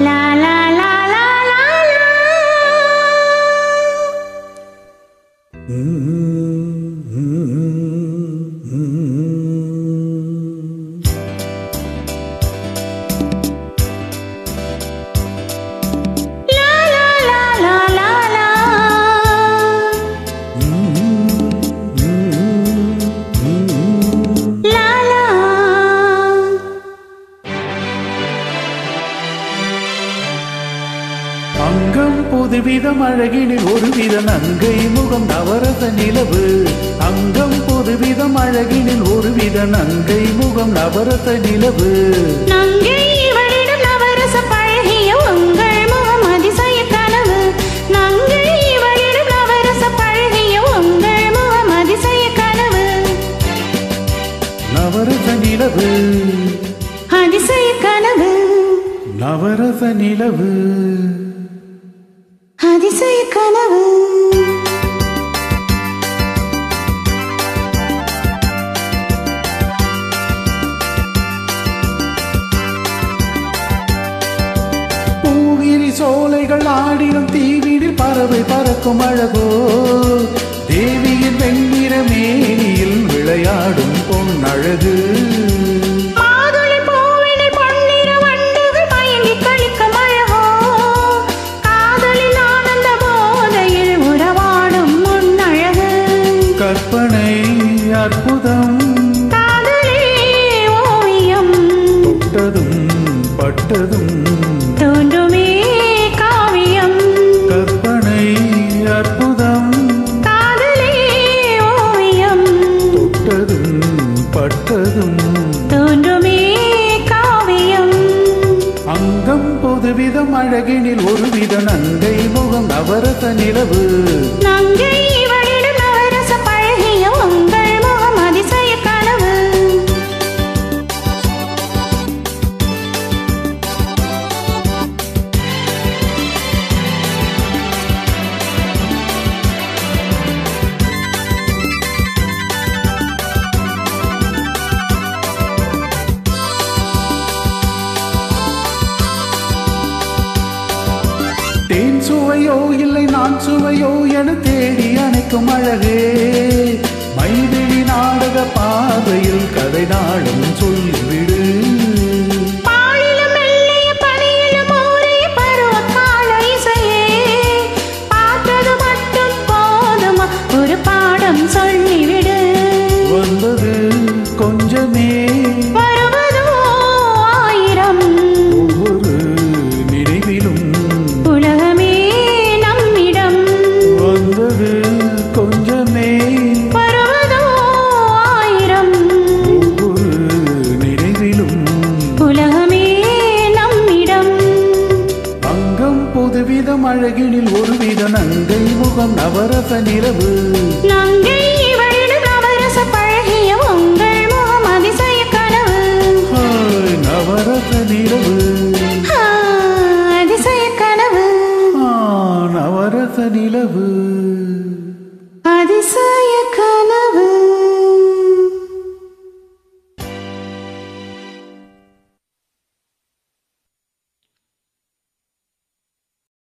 லா லா லா லா லா லா லா லா லா லா லா லா லா லா அங்கம் புதுவிதம் அழகினில் ஒருவித நங்கை முகம் நவரச நிலவு அங்கம் புதுவிதம் அழகினில் ஒருவித நங்கை முகம் நவரச நிலவு நங்கை இவளிடம் நவரச பழகிய உங்கள் முகம் அதிசய கனவு நங்கை இவளிடம் நவரச பழகிய உங்கள் முகம் அதிசய கனவு நவரச நிலவு அதிசய கனவு நவரச நிலவு அதிசய கனவு பூவிரி சோலைகள் ஆடிடும் தீவிரில் பறவை பறக்கும் அழகோ தேவியின் வெண்ணிற மேனியில் விளையாடும் பொன்னழகு மாதுளை பூவினில் பொன்னிற வண்டுகள் மயங்கி களிக்கும் அழகோ காதலின் ஆனந்த போதையில் உறவாடும் முன்னழகு கற்பனை அற்புதம் காதலே ஓவியம் தொட்டதும் பட்டதும் தோன்றுமே காவியம் கற்பனை அற்புதம் காதலே ஓவியம் தொட்டதும் பட்டதும் தோன்றுமே காவியம் அங்கம் பொதுவிதம் அழகினில் ஒருவித நங்கை முகம் நவரச நிலவு நங்கை இவளிடம் நவரச பழகிய உங்கள் முகம் அதிசய கனவு தேன் சுவையோ இல்லை நான் சுவையோ என தேடி அணைக்கும் அழகே மைவிழி நாடக பாதையில் கதை நாளும் சொல்லிவிடு பாலிலும் மெல்லிய பனியிலும் ஊறிய பருவகால இசையே பார்த்தது மட்டும் போதுமா ஒரு பாடம் சொல்லிவிடு வந்தது கொஞ்சமே வருவதோ ஆயிரம் ஒவ்வொரு நினைவிலும் உலகமே நம்மிடம் வந்தது கொஞ்சமே வருவதோ ஆயிரம் ஒவ்வொரு நினைவிலும் உலகமே நம்மிடம் அங்கம் புதுவிதம் அழகினில் ஒருவித நங்கை முகம் நவரச நிலவு நங்கை இவளிடம் நவரச பழகிய உங்கள் முகம் அதிசய கனவு ஹாய், நவரச நிலவு ஆ, அதிசய கனவு ஆ, நவரச நிலவு அதிசய கனவு